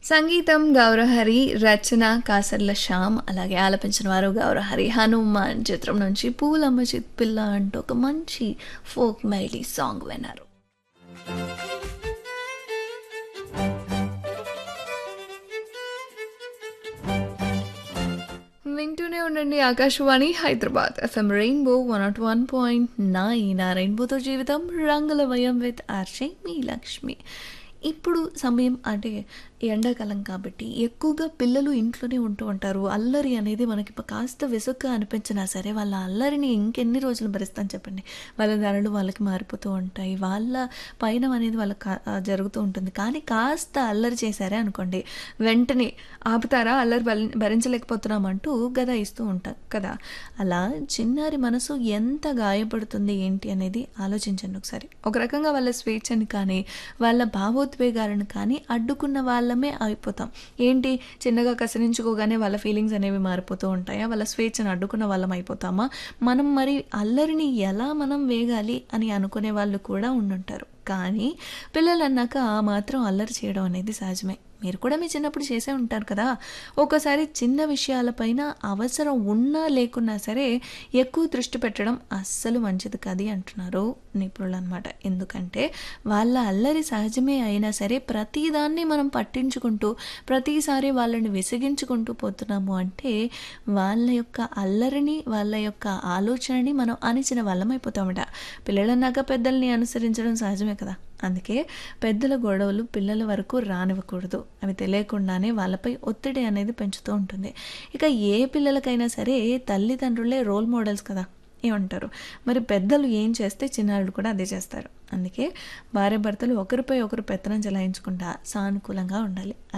సంగీతం గౌరహరి రచన కాసర్ల శ్యామ్ అలాగే ఆలపించిన వారు గౌరహరి హనుమాన్ చిత్రం నుంచి పూలమ్మ చిత్పిల్ల అంటూ ఒక మంచి ఫోక్ మైలీ సాంగ్ విన్నారు వింటూనే ఉండండి Akashvani Hyderabad FM rainbow one not one point nine ఆ రెయిన్బోతో జీవితం రంగుల వయం విత్ ఆర్షే మీ లక్ష్మి ఇప్పుడు సమయం అంటే ఎండాకాలం కాబట్టి ఎక్కువగా పిల్లలు ఇంట్లోనే ఉంటూ ఉంటారు అల్లరి అనేది మనకి ఇప్పుడు కాస్త విసుగ్గా అనిపించినా సరే వాళ్ళ అల్లరిని ఇంకెన్ని రోజులు భరిస్తాను చెప్పండి వాళ్ళ ధరలు వాళ్ళకి మారిపోతూ ఉంటాయి వాళ్ళ పైన అనేది వాళ్ళకి కా- ఆ, జరుగుతూ ఉంటుంది కానీ కాస్త అల్లరి చేశారే అనుకోండి వెంటనే ఆపుతారా అల్లరి భరి- భరించలేకపోతున్నామంటూ గద ఇస్తూ ఉంటాం కదా అలా చిన్నారి మనసు ఎంత గాయపడుతుంది ఏంటి అనేది ఆలోచించండి ఒకసారి ఒక రకంగా వాళ్ళ స్వేచ్ఛని కానీ వాళ్ళ భావోద్వేగాలను కానీ అడ్డుకున్న వాళ్ళమే అయిపోతాం ఏంటి చిన్నగా కసిరించుకోగానే వాళ్ళ ఫీలింగ్స్ అనేవి మారిపోతూ ఉంటాయా వాళ్ళ స్వేచ్ఛను అడ్డుకున్న వాళ్ళం అయిపోతామా మనం మరి అల్లరిని ఎలా మనం వేగాలి అని అనుకునే వాళ్ళు కూడా ఉండుంటారు కానీ పిల్లలు అన్నాక ఆ మాత్రం అల్లరి చేయడం అనేది సహజమే మీరు కూడా మీ చిన్నప్పుడు చేసే ఉంటారు కదా ఒక్కోసారి చిన్న విషయాలపైన అవసరం ఉన్నా లేకున్నా సరే ఎక్కువ దృష్టి పెట్టడం అస్సలు మంచిది కాదు అంటున్నారు నిపుణులు అనమాట ఎందుకంటే వాళ్ళ అల్లరి సహజమే అయినా సరే ప్రతిదాన్ని మనం పట్టించుకుంటూ ప్రతిసారి వాళ్ళని విసిగించుకుంటూ పోతున్నాము అంటే వాళ్ళ యొక్క అల్లరిని వాళ్ళ యొక్క ఆలోచనని మనం అణిచిన వాళ్ళం అయిపోతామట పిల్లలన్నాక పెద్దల్ని అనుసరించడం సహజమే కదా అందుకే పెద్దల గొడవలు పిల్లల వరకు రానివ్వకూడదు అవి తెలియకుండానే వాళ్ళపై ఒత్తిడి అనేది పెంచుతూ ఉంటుంది ఇక ఏ పిల్లలకైనా సరే తల్లిదండ్రులే రోల్ మోడల్స్ కదా ఏమంటారు మరి పెద్దలు ఏం చేస్తే చిన్నారులు కూడా అదే చేస్తారు అందుకే భార్య భర్తలు ఒకరిపై ఒకరు పెత్తనం చెలాయించకుండా సానుకూలంగా ఉండాలి